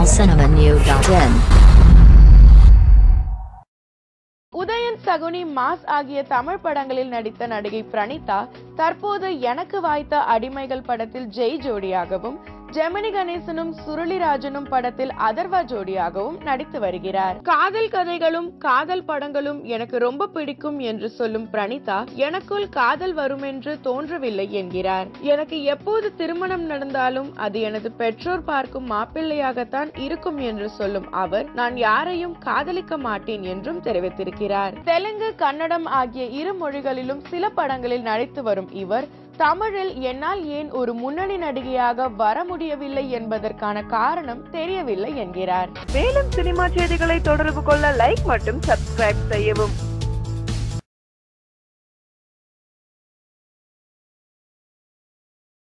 tamilcinemanew.in Udayan Shakuni mass ஆகிய தமிழ் படங்களில் நடித்த நடிகை பிரணீதா தற்போது எனக்கு வாய்த்த அடிமைகள் படத்தில் ஜெய் ஜோடியாகவும் ஜெமினி கணேசனும் சுருளிராஜனும் படத்தில் அதர்வா ஜோடியாகவும் நடித்து வருகிறார் காதல் கதைகளும் காதல் படங்களும் எனக்கு ரொம்ப பிடிக்கும் என்று சொல்லும் பிரணீதா எனக்குள் காதல் வரும் என்று தோன்றவில்லை என்கிறார் எனக்கு எப்போது திருமணம் நடந்தாலும் அது எனது பெற்றோர் பார்க்கும் மாப்பிள்ளையாகத்தான் இருக்கும் என்று சொல்லும் அவர் நான் யாரையும் காதலிக்க மாட்டேன் என்றும் தெரிவித்திருக்கிறார் தெலுங்கு கன்னடம் ஆகிய இரு மொழிகளிலும் சில படங்களில் நடித்து வரும் இவர் தமிழில் என்னால் ஏன் ஒரு முன்னணி நடிகையாக வர முடியவில்லை என்பதற்கான காரணம் தெரியவில்லை என்கிறார் மேலும் சினிமா செய்திகளை தொடர்பு கொள்ள லைக் மற்றும் சப்ஸ்கிரைப் செய்யவும்